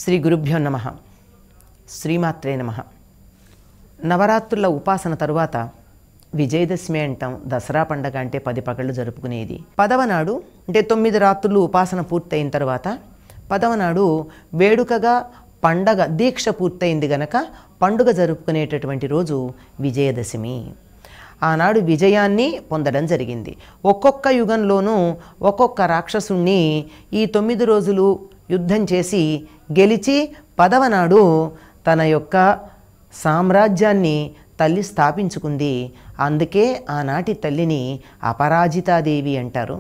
శ్రీ గురుభ్యో నమ శ్రీమాత్రే నమ నవరాత్రుల ఉపాసన తరువాత విజయదశమి అంటాం దసరా పండగ అంటే పది పగళ్ళు జరుపుకునేది పదవ నాడు అంటే తొమ్మిది రాత్రులు ఉపాసన పూర్తయిన తర్వాత పదవ నాడు వేడుకగా పండగ దీక్ష పూర్తయింది గనక పండుగ జరుపుకునేటటువంటి రోజు విజయదశమి ఆనాడు విజయాన్ని పొందడం జరిగింది ఒక్కొక్క యుగంలోనూ ఒక్కొక్క రాక్షసుణ్ణి ఈ తొమ్మిది రోజులు యుద్ధం చేసి గెలిచి పదవ నాడు తన యొక్క సామ్రాజ్యాన్ని తల్లి స్థాపించుకుంది అందుకే ఆనాటి తల్లిని అపరాజితాదేవి అంటారు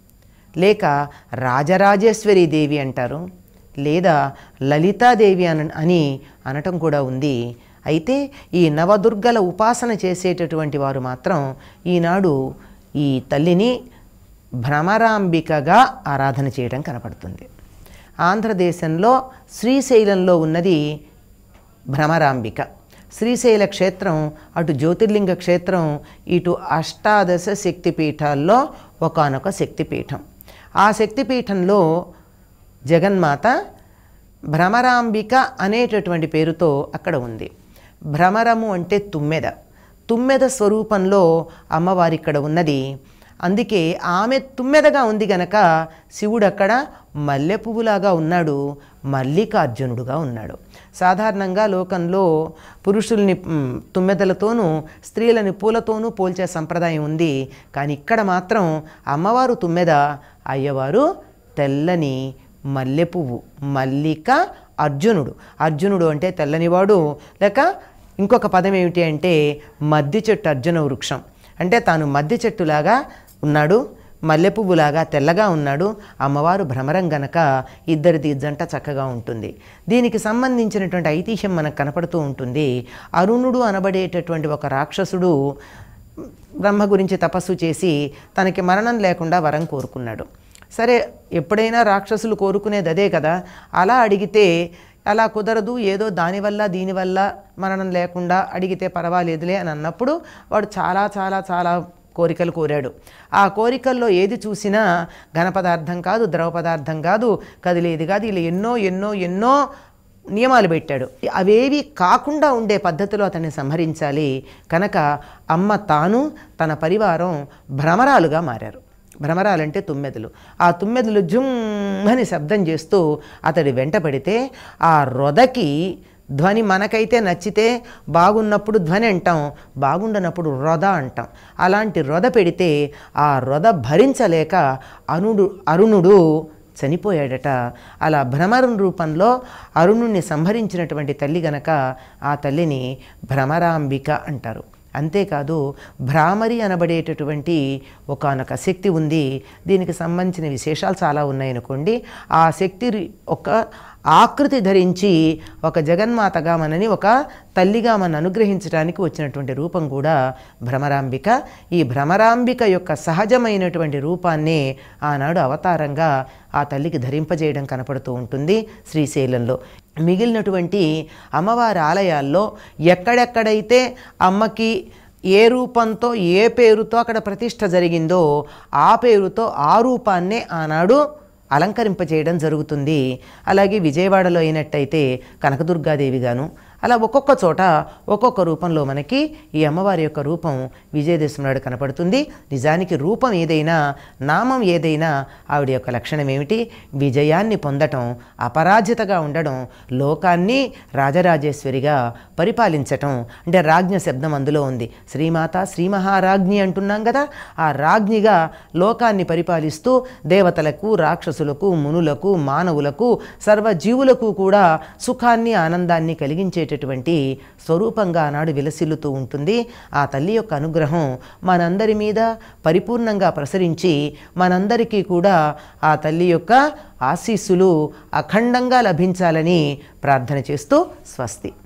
లేక రాజరాజేశ్వరి దేవి అంటారు లేదా లలితాదేవి అన అని అనటం కూడా ఉంది అయితే ఈ నవదుర్గల ఉపాసన చేసేటటువంటి వారు మాత్రం ఈనాడు ఈ తల్లిని భ్రమరాంబికగా ఆరాధన చేయడం కనపడుతుంది ఆంధ్రదేశంలో శ్రీశైలంలో ఉన్నది భ్రమరాంబిక శ్రీశైల క్షేత్రం అటు జ్యోతిర్లింగ క్షేత్రం ఇటు అష్టాదశ శక్తిపీఠాల్లో ఒకనొక శక్తిపీఠం ఆ శక్తిపీఠంలో జగన్మాత భ్రమరాంబిక అనేటటువంటి పేరుతో అక్కడ ఉంది భ్రమరము అంటే తుమ్మెద తుమ్మెద స్వరూపంలో అమ్మవారి ఇక్కడ ఉన్నది అందుకే ఆమె తుమ్మెదగా ఉంది గనక శివుడు అక్కడ మల్లె పువ్వులాగా ఉన్నాడు మల్లికార్జునుడుగా ఉన్నాడు సాధారణంగా లోకంలో పురుషుల్ని మ్, తుమ్మెదలతోనూ స్త్రీలని పూలతోనూ పోల్చే సంప్రదాయం ఉంది కానీ ఇక్కడ మాత్రం అమ్మవారు తుమ్మెద అయ్యవారు తెల్లని మల్లె పువ్వు మల్లిక అర్జునుడు అర్జునుడు అంటే తెల్లనివాడు లేక ఇంకొక పదం ఏమిటి అంటే మద్ది చెట్టు అర్జున వృక్షం అంటే తాను మద్ది చెట్టులాగా ఉన్నాడు మల్లె పువ్వులాగా తెల్లగా ఉన్నాడు అమ్మవారు భ్రమరం గనక ఇద్దరిది జంట చక్కగా ఉంటుంది దీనికి సంబంధించినటువంటి ఐతిహ్యం మనకు కనపడుతూ ఉంటుంది అరుణుడు అనబడేటటువంటి ఒక రాక్షసుడు బ్రహ్మ గురించి తపస్సు చేసి తనకి మరణం లేకుండా వరం కోరుకున్నాడు సరే ఎప్పుడైనా రాక్షసులు కోరుకునేది అదే కదా అలా అడిగితే అలా కుదరదు ఏదో దానివల్ల దీనివల్ల మరణం లేకుండా అడిగితే పర్వాలేదులే అని అన్నప్పుడు వాడు చాలా చాలా చాలా కోరికలు కోరాడు ఆ కోరికల్లో ఏది చూసినా ఘన పదార్థం కాదు ద్రవ పదార్థం కాదు కదిలేది కాదు ఇలా ఎన్నో ఎన్నో ఎన్నో నియమాలు పెట్టాడు అవేవి కాకుండా ఉండే పద్ధతిలో అతన్ని సంహరించాలి కనుక అమ్మ తాను తన పరివారం భ్రమరాలుగా మారారు భ్రమరాలంటే తుమ్మెదలు ఆ తుమ్మెదలు జుమ్మని శబ్దం చేస్తూ అతడి వెంట పడితే ఆ రొదకి ధ్వని మనకైతే నచ్చితే బాగున్నప్పుడు ధ్వని అంటాం బాగుండనప్పుడు రొద అంటాం అలాంటి రొద పెడితే ఆ రొద భరించలేక అనుడు అరుణుడు చనిపోయాడట అలా భ్రమరం రూపంలో అరుణుణ్ణి సంహరించినటువంటి తల్లి గనక ఆ తల్లిని భ్రమరాంబిక అంటారు అంతేకాదు భ్రామరి అనబడేటటువంటి ఒకానొక శక్తి ఉంది దీనికి సంబంధించిన విశేషాలు చాలా ఉన్నాయనుకోండి ఆ శక్తి రి- ఒక ఆకృతి ధరించి ఒక జగన్మాతగా మనని ఒక తల్లిగా మన అనుగ్రహించడానికి వచ్చినటువంటి రూపం కూడా భ్రమరాంబిక ఈ భ్రమరాంబిక యొక్క సహజమైనటువంటి రూపాన్నే ఆనాడు అవతారంగా ఆ తల్లికి ధరింపజేయడం కనపడుతూ ఉంటుంది శ్రీశైలంలో మిగిలినటువంటి అమ్మవారి ఆలయాల్లో ఎక్కడెక్కడైతే అమ్మకి ఏ రూపంతో ఏ పేరుతో అక్కడ ప్రతిష్ఠ జరిగిందో ఆ పేరుతో ఆ రూపాన్నే ఆనాడు అలంకరింపజేయడం జరుగుతుంది అలాగే విజయవాడలో అయినట్టయితే కనకదుర్గాదేవి గాను అలా ఒక్కొక్క చోట ఒక్కొక్క రూపంలో మనకి ఈ అమ్మవారి యొక్క రూపం విజయదశమి నాడు కనపడుతుంది నిజానికి రూపం ఏదైనా నామం ఏదైనా ఆవిడ యొక్క లక్షణం ఏమిటి విజయాన్ని పొందటం అపరాజితగా ఉండడం లోకాన్ని రాజరాజేశ్వరిగా పరిపాలించటం అంటే రాజ్ఞ శబ్దం అందులో ఉంది శ్రీమాత శ్రీ మహారాజ్ఞి అంటున్నాం కదా ఆ రాజ్ఞిగా లోకాన్ని పరిపాలిస్తూ దేవతలకు రాక్షసులకు మునులకు మానవులకు సర్వజీవులకు కూడా సుఖాన్ని ఆనందాన్ని కలిగించేటటువంటి స్వరూపంగా ఆనాడు విలసిల్లుతూ ఉంటుంది ఆ తల్లి యొక్క అనుగ్రహం మనందరి మీద పరిపూర్ణంగా ప్రసరించి మనందరికీ కూడా ఆ తల్లి యొక్క ఆశీస్సులు అఖండంగా లభించాలని ప్రార్థన చేస్తూ స్వస్తి